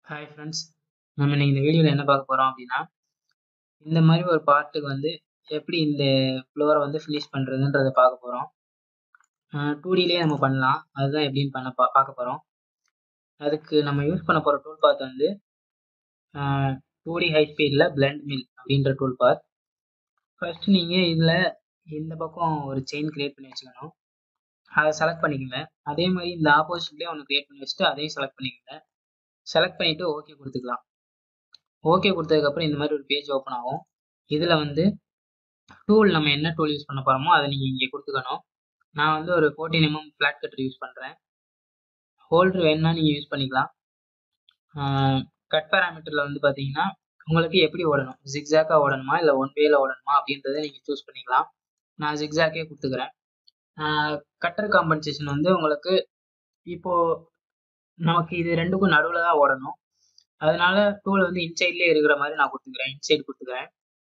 hi friends நம்ம இன்னைக்கு இந்த வீடியோவில் என்ன பார்க்க போகிறோம் அப்படின்னா இந்த மாதிரி ஒரு பார்ட்டுக்கு வந்து எப்படி இந்த ஃப்ளோரை வந்து ஃபினிஷ் பண்ணுறதுன்றதை பார்க்க போகிறோம் டூ டிலேயே நம்ம பண்ணலாம் அதுதான் எப்படின்னு பண்ண பா பார்க்க போகிறோம் அதுக்கு நம்ம யூஸ் பண்ண போகிற டூல் பாத் வந்து two D high speed blend mill அப்படின்ற டூல் பாத் ஃபர்ஸ்ட் நீங்கள் இதில் இந்த பக்கம் ஒரு செயின் கிரியேட் பண்ணி வச்சுக்கணும் அதை செலக்ட் பண்ணிக்கோங்க அதே மாதிரி இந்த ஆப்போசிட்லேயே ஒன்று கிரியேட் பண்ணி வச்சுட்டு அதையும் செலக்ட் பண்ணிக்கோங்க செலக்ட் பண்ணிவிட்டு ஓகே கொடுத்துக்கலாம் ஓகே கொடுத்ததுக்கப்புறம் இந்த மாதிரி ஒரு பேஜ் ஓப்பன் ஆகும் இதில் வந்து டூல் நம்ம என்ன டூல் யூஸ் பண்ண போகிறோமோ அதை நீங்கள் இங்கே கொடுத்துக்கணும் நான் வந்து ஒரு fourteen MM flat cutter use பண்ணுறேன் ஹோல்டர் வேணுன்னா நீங்கள் யூஸ் பண்ணிக்கலாம் கட் பேராமீட்டரில் வந்து பார்த்தீங்கன்னா உங்களுக்கு எப்படி ஓடணும் ஜிக்ஸாக்காக ஓடணுமா இல்லை ஒன் வேல ஓடணுமா அப்படின்றத நீங்கள் சூஸ் பண்ணிக்கலாம் நான் ஜிக்ஸாக்கே கொடுத்துக்கிறேன் கட்டர் காம்பன்சேஷன் வந்து உங்களுக்கு இப்போது நமக்கு இது ரெண்டுக்கும் நடுவில் தான் ஓடணும் அதனால டூல் வந்து இன்சைட்லேயே இருக்கிற மாதிரி நான் கொடுத்துக்கிறேன் இன்சைடு கொடுத்துக்கிறேன்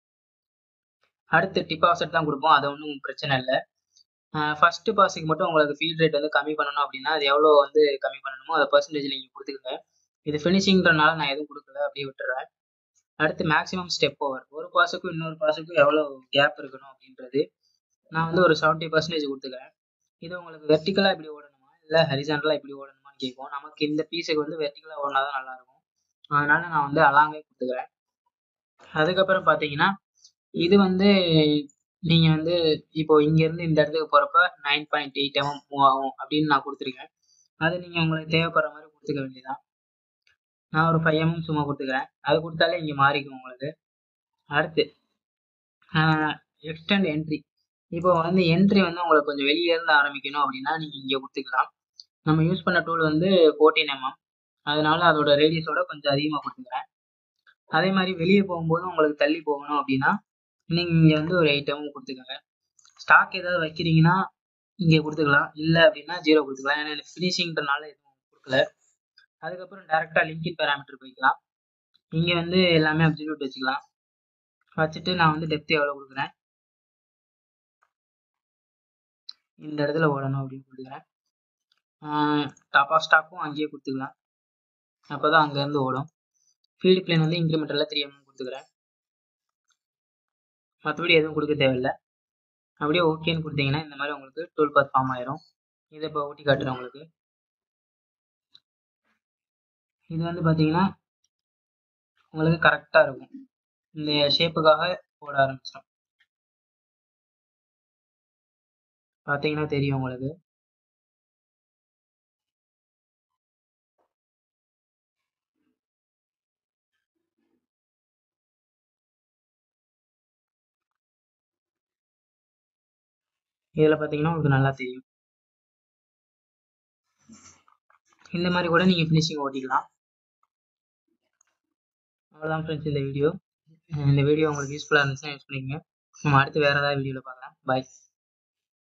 அடுத்து டிப் ஆஃப்செட் தான் கொடுப்போம் அது ஒன்றும் பிரச்சனை இல்லை ஃபர்ஸ்ட் பாஸுக்கு மட்டும் உங்களுக்கு ஃபீல்ட் ரேட் வந்து கம்மி பண்ணணும் அப்படின்னா அது எவ்வளோ வந்து கம்மி பண்ணணுமோ அதை பர்சன்டேஜ் நீங்கள் கொடுத்துக்கோங்க இது ஃபினிஷிங்கிறனால நான் எதுவும் கொடுக்கல அப்படியே விட்டுறேன் அடுத்து மேக்ஸிமம் ஸ்டெப் ஓவர் ஒரு பாஸுக்கும் இன்னொரு பாஸுக்கும் எவ்வளோ கேப் இருக்கணும் அப்படின்றது நான் வந்து ஒரு செவன்ட்டி பர்சன்டேஜ் கொடுத்துக்கிறேன் இது உங்களுக்கு வெர்டிக்கலாக இப்படி ஓடணுமா இல்லை ஹரிசாண்டலாக இப்படி ஓடணுமான்னு கேட்கும் நமக்கு இந்த பீஸுக்கு வந்து வெர்டிக்கலாக ஓடினா தான் நல்லாயிருக்கும் அதனால நான் வந்து அலாங்கே கொடுத்துக்கிறேன் அதுக்கப்புறம் பார்த்தீங்கன்னா இது வந்து நீங்கள் வந்து இப்போ இங்கேருந்து இந்த இடத்துக்கு போகிறப்ப nine point eight MM move ஆகும் அப்படின்னு நான் கொடுத்துருக்கேன் அது நீங்கள் உங்களுக்கு தேவைப்படுற மாதிரி கொடுத்துக்க வேண்டியதான் நான் ஒரு ஃபைவ் எம்எம் சும்மா கொடுத்துக்கிறேன் அது கொடுத்தாலே இங்கே மாறிக்கும் உங்களுக்கு அடுத்து எக்ஸ்டெண்ட் என்ட்ரி இப்போ வந்து என்ட்ரி வந்து உங்களுக்கு கொஞ்சம் வெளியே இருந்து ஆரம்பிக்கணும் அப்படின்னா நீங்கள் இங்கே கொடுத்துக்கலாம் நம்ம யூஸ் பண்ண டூல் வந்து ஃபோர்டீன் எம்எம் அதனால அதோட ரேடியஸோட கொஞ்சம் அதிகமாக கொடுத்துக்கிறேன் அதே மாதிரி வெளியே போகும்போது உங்களுக்கு தள்ளி போகணும் அப்படின்னா நீங்கள் இங்கே வந்து ஒரு எயிட் எம்எம் கொடுத்துக்கோங்க ஸ்டாக் ஏதாவது வைக்கிறீங்கன்னா இங்கே கொடுத்துக்கலாம் இல்லை அப்படின்னா ஜீரோ கொடுத்துக்கலாம் ஏன்னா எனக்கு ஃபினிஷிங்கிறனால எதுவும் கொடுக்கல அதுக்கப்புறம் டேரெக்டாக லிங்கின் பேராமீட்டர் போய்க்கலாம் இங்கே வந்து எல்லாமே அப்சல்யூட் வச்சுக்கலாம் வச்சுட்டு நான் வந்து டெப்த் எவ்வளோ கொடுக்குறேன் இந்த இடத்துல ஓடணும் அப்படின்னு கொடுத்துக்கிறேன் டாப் ஆஃப் ஸ்டாக்கும் அங்கேயே கொடுத்துக்கலாம் அப்போ தான் அங்கேருந்து ஓடும் ஃபீல்டு பிளேன் வந்து இன்க்ரிமெண்டலில் த்ரீ எம்எம் கொடுத்துக்கிறேன் மற்றபடி எதுவும் கொடுக்க தேவையில்லை அப்படியே ஓகேன்னு கொடுத்தீங்கன்னா இந்த மாதிரி உங்களுக்கு டூல் பாத் ஃபார்ம் ஆயிரும் இதை இப்போ ஓட்டி காட்டுறேன் உங்களுக்கு இது வந்து பார்த்தீங்கன்னா உங்களுக்கு கரெக்டாக இருக்கும் இந்த ஷேப்புக்காக ஓட ஆரம்பிச்சிடும் பார்த்தீங்கன்னா தெரியும் உங்களுக்கு இதில் பார்த்தீங்கன்னா உங்களுக்கு நல்லா தெரியும் இந்த மாதிரி கூட நீங்கள் ஃபினிஷிங் ஓட்டிக்கலாம் அவ்வளோதான் ஃப்ரெண்ட்ஸ் இந்த வீடியோ இந்த வீடியோ உங்களுக்கு யூஸ்ஃபுல்லாக இருந்துச்சுன்னா யூஸ் பண்ணிக்கோங்க நம்ம அடுத்து வேறு ஏதாவது வீடியோவில் பார்க்கலாம் பாய்